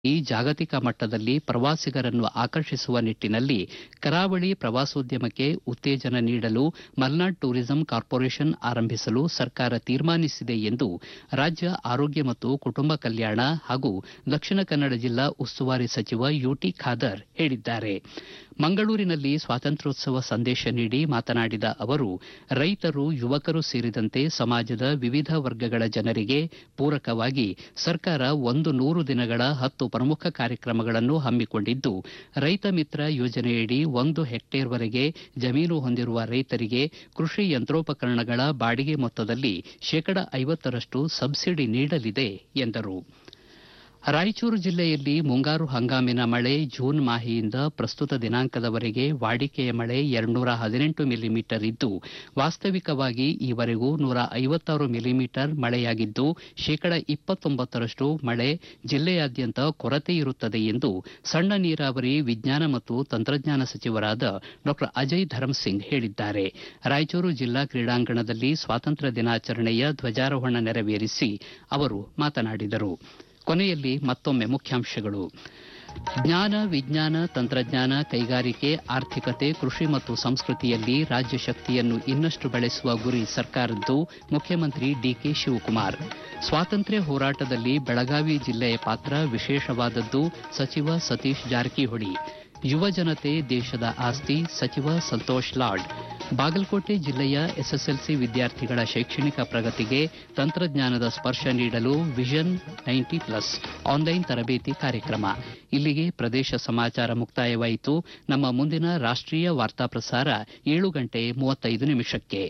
ಈ ಜಾಗತಿಕ ಮಟ್ಟದಲ್ಲಿ ಪ್ರವಾಸಿಗರನ್ನು ಆಕರ್ಷಿಸುವ ನಿಟ್ಟಿನಲ್ಲಿ ಕರಾವಳಿ ಪ್ರವಾಸೋದ್ಯಮಕ್ಕೆ ಉತ್ತೇಜನ ನೀಡಲು ಮಲ್ನಾಡ್ ಟೂರಿಸಂ ಕಾರ್ಪೊರೇಷನ್ ಆರಂಭಿಸಲು ಸರ್ಕಾರ ತೀರ್ಮಾನಿಸಿದೆ ಎಂದು ರಾಜ್ಯ ಆರೋಗ್ಯ ಮತ್ತು ಕುಟುಂಬ ಕಲ್ಯಾಣ ಹಾಗೂ ದಕ್ಷಿಣ ಕನ್ನಡ ಜಿಲ್ಲಾ ಉಸ್ತುವಾರಿ ಸಚಿವ ಯುಟಿ ಖಾದರ್ ಹೇಳಿದ್ದಾರೆ ಮಂಗಳೂರಿನಲ್ಲಿ ಸ್ವಾತಂತ್ರ್ಯೋತ್ಸವ ಸಂದೇಶ ನೀಡಿ ಮಾತನಾಡಿದ ಅವರು ರೈತರು ಯುವಕರು ಸೇರಿದಂತೆ ಸಮಾಜದ ವಿವಿಧ ವರ್ಗಗಳ ಜನರಿಗೆ ಪೂರಕವಾಗಿ ಸರ್ಕಾರ ಒಂದು ನೂರು ದಿನಗಳ ಹತ್ತು ಪ್ರಮುಖ ಕಾರ್ಯಕ್ರಮಗಳನ್ನು ಹಮ್ಮಿಕೊಂಡಿದ್ದು ರೈತ ಮಿತ್ರ ಯೋಜನೆಯಡಿ ಒಂದು ಹೆಕ್ಟೇರ್ವರೆಗೆ ಜಮೀನು ಹೊಂದಿರುವ ರೈತರಿಗೆ ಕೃಷಿ ಯಂತ್ರೋಪಕರಣಗಳ ಬಾಡಿಗೆ ಮೊತ್ತದಲ್ಲಿ ಶೇಕಡ ಐವತ್ತರಷ್ಟು ಸಬ್ಸಿಡಿ ನೀಡಲಿದೆ ಎಂದರು ರಾಯಚೂರು ಜಿಲ್ಲೆಯಲ್ಲಿ ಮುಂಗಾರು ಹಂಗಾಮಿನ ಮಳೆ ಜೂನ್ ಮಾಹೆಯಿಂದ ಪ್ರಸ್ತುತ ದಿನಾಂಕದವರೆಗೆ ವಾಡಿಕೆಯ ಮಳೆ ಎರಡ್ನೂರ ಹದಿನೆಂಟು ಮಿಲಿಮೀಟರ್ ಇದ್ದು ವಾಸ್ತವಿಕವಾಗಿ ಈವರೆಗೂ ನೂರ ಐವತ್ತಾರು ಮಿಲಿಮೀಟರ್ ಮಳೆಯಾಗಿದ್ದು ಶೇಕಡ ಇಪ್ಪತ್ತೊಂಬತ್ತರಷ್ಟು ಮಳೆ ಜಿಲ್ಲೆಯಾದ್ಯಂತ ಕೊರತೆ ಇರುತ್ತದೆ ಎಂದು ಸಣ್ಣ ನೀರಾವರಿ ವಿಜ್ಞಾನ ಮತ್ತು ತಂತ್ರಜ್ಞಾನ ಸಚಿವರಾದ ಡಾ ಅಜಯ್ ಧರ್ಮಸಿಂಗ್ ಹೇಳಿದ್ದಾರೆ ರಾಯಚೂರು ಜಿಲ್ಲಾ ಕ್ರೀಡಾಂಗಣದಲ್ಲಿ ಸ್ವಾತಂತ್ರ್ಯ ದಿನಾಚರಣೆಯ ಧ್ವಜಾರೋಹಣ ನೆರವೇರಿಸಿ ಅವರು ಮಾತನಾಡಿದರು ಕೊನೆಯಲ್ಲಿ ಮತ್ತೊಮ್ಮೆ ಮುಖ್ಯಾಂಶಗಳು ಜ್ಞಾನ ವಿಜ್ಞಾನ ತಂತ್ರಜ್ಞಾನ ಕೈಗಾರಿಕೆ ಆರ್ಥಿಕತೆ ಕೃಷಿ ಮತ್ತು ಸಂಸ್ಕೃತಿಯಲ್ಲಿ ರಾಜ್ಯ ಶಕ್ತಿಯನ್ನು ಇನ್ನಷ್ಟು ಬೆಳೆಸುವ ಗುರಿ ಸರ್ಕಾರದ್ದು ಮುಖ್ಯಮಂತ್ರಿ ಡಿಕೆ ಶಿವಕುಮಾರ್ ಸ್ವಾತಂತ್ರ್ಯ ಹೋರಾಟದಲ್ಲಿ ಬೆಳಗಾವಿ ಜಿಲ್ಲೆಯ ಪಾತ್ರ ವಿಶೇಷವಾದದ್ದು ಸಚಿವ ಸತೀಶ್ ಜಾರಕಿಹೊಳಿ ಯುವ ಜನತೆ ದೇಶದ ಆಸ್ತಿ ಸಚಿವ ಸಂತೋಷ್ ಲಾಡ್ ಬಾಗಲಕೋಟೆ ಜಿಲ್ಲೆಯ ಎಸ್ಎಸ್ಎಲ್ಸಿ ವಿದ್ಯಾರ್ಥಿಗಳ ಶೈಕ್ಷಣಿಕ ಪ್ರಗತಿಗೆ ತಂತ್ರಜ್ಞಾನದ ಸ್ಪರ್ಶ ನೀಡಲು ವಿಷನ್ ನೈಂಟಿ ಪ್ಲಸ್ ಆನ್ಲೈನ್ ತರಬೇತಿ ಕಾರ್ಯಕ್ರಮ ಇಲ್ಲಿಗೆ ಪ್ರದೇಶ ಸಮಾಚಾರ ಮುಕ್ತಾಯವಾಯಿತು ನಮ್ಮ ಮುಂದಿನ ರಾಷ್ಟೀಯ ವಾರ್ತಾ ಪ್ರಸಾರ ಏಳು ಗಂಟೆ ಮೂವತ್ತೈದು ನಿಮಿಷಕ್ಕೆ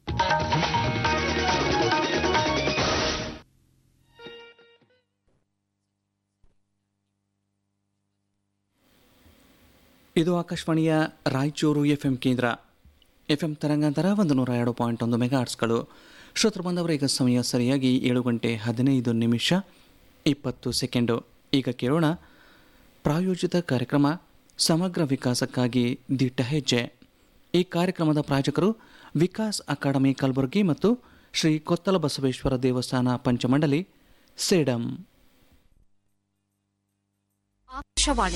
ಇದು ಆಕಾಶವಾಣಿಯ ರಾಯಚೂರು ಎಫ್ಎಂ ಕೇಂದ್ರ ಎಫ್ಎಂ ತರಂಗಾಂತರ ಒಂದು ನೂರ ಎರಡು ಪಾಯಿಂಟ್ ಒಂದು ಮೆಗಾಟ್ಸ್ಗಳು ಶ್ರೋತೃ ಬಂದವರ ಈಗ ಸಮಯ ಸರಿಯಾಗಿ ಏಳು ಗಂಟೆ ಹದಿನೈದು ನಿಮಿಷ ಇಪ್ಪತ್ತು ಸೆಕೆಂಡು ಈಗ ಕೇಳೋಣ ಪ್ರಾಯೋಜಿತ ಕಾರ್ಯಕ್ರಮ ಸಮಗ್ರ ವಿಕಾಸಕ್ಕಾಗಿ ದಿಟ್ಟ ಹೆಜ್ಜೆ ಈ ಕಾರ್ಯಕ್ರಮದ ಪ್ರಾಯೋಜಕರು ವಿಕಾಸ್ ಅಕಾಡೆಮಿ ಕಲಬುರಗಿ ಮತ್ತು ಶ್ರೀ ಕೊತ್ತಲ ಬಸವೇಶ್ವರ ದೇವಸ್ಥಾನ ಪಂಚಮಂಡಲಿ ಸೇಡಂ ಆಕಾಶವಾಣಿ